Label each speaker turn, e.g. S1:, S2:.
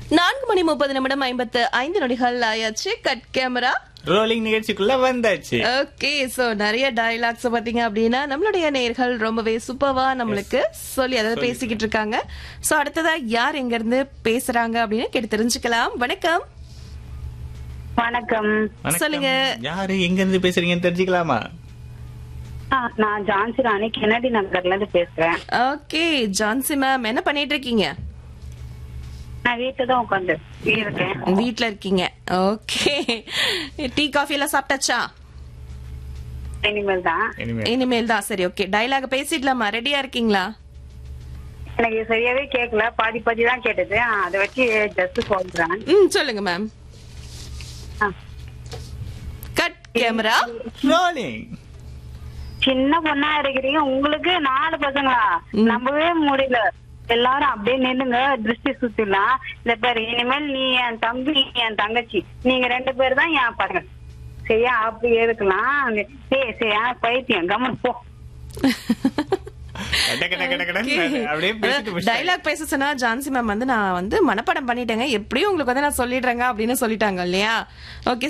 S1: நான்கு மணி முப்பது நிமிடம் ஐம்பத்து ஐந்து நொடிகள் ஆயாச்சு கட் கேமரா
S2: ரோலிங் நிகழ்ச்சிக்குள்ள வந்தாச்சு
S1: ஓகே சோ நிறைய டயலாக்ஸ் பாத்தீங்க அப்படின்னா நம்மளுடைய நேர்கள் ரொம்பவே சூப்பர்வா நம்மளுக்கு சொல்லி அதாவது பேசிக்கிட்டு இருக்காங்க சோ அடுத்ததா யார் எங்க இருந்து பேசுறாங்க அப்படின்னு கேட்டு தெரிஞ்சுக்கலாம் வணக்கம்
S3: வணக்கம்
S2: வணக்கம்.
S1: சொல்லுங்க.
S2: யாரு எங்க இருந்து பேசுறீங்கன்னு தெரிஞ்சுக்கலாமா
S3: ஆ, நான் ஜான்சி ராணி கெனடி நகர்ல இருந்து பேசுறேன்
S1: ஓகே ஜான்சி மேம் என்ன பண்ணிட்டு இருக்கீங்க
S3: நான் வீட்டுல தான் உட்காந்து இருக்கேன்
S1: வீட்ல இருக்கீங்க ஓகே டீ காஃபி எல்லாம் சாப்பிட்டாச்சா
S3: இனிமேல் தான்
S2: இனிமே
S1: இனிமேல் தான் சரி ஓகே டயலாக் பேசிடலாமா ரெடியா இருக்கீங்களா
S3: எனக்கு சரியாவே கேட்கல பாதி பாதி தான் கேட்டது ஆ, அதை வச்சு ஜஸ்ட் சொல்றேன்
S1: ம் சொல்லுங்க மேம்
S3: ஆ.
S1: கட் கேமரா
S2: ரோலிங்
S3: சின்ன பொண்ணா இருக்கிறீங்க உங்களுக்கு நாலு பசங்களா நம்பவே முடியல எல்லாரும் அப்படியே நின்னுங்க திருஷ்டி சுத்திடலாம் இந்த பேர் இனிமேல் நீ என் தம்பி நீ என் தங்கச்சி நீங்க ரெண்டு பேர் தான் என் பசங்க சரியா அப்படி இருக்கலாம் ஏய் சரியா பைத்தியம் கம்மன் போ
S2: கட கட கட கடன்னு அப்படியே பேசிட்டு முடிச்சிட்டாங்க.
S1: டைலாக் பேச சொன்னா ஜான்சி மேம் வந்து நான் வந்து மனப்பாடம் பண்ணிட்டேங்க எப்படியும் உங்களுக்கு வந்து நான் சொல்லிடுறேங்க அப்படின்னு சொல்லிட்டாங்க இல்லையா ஓகே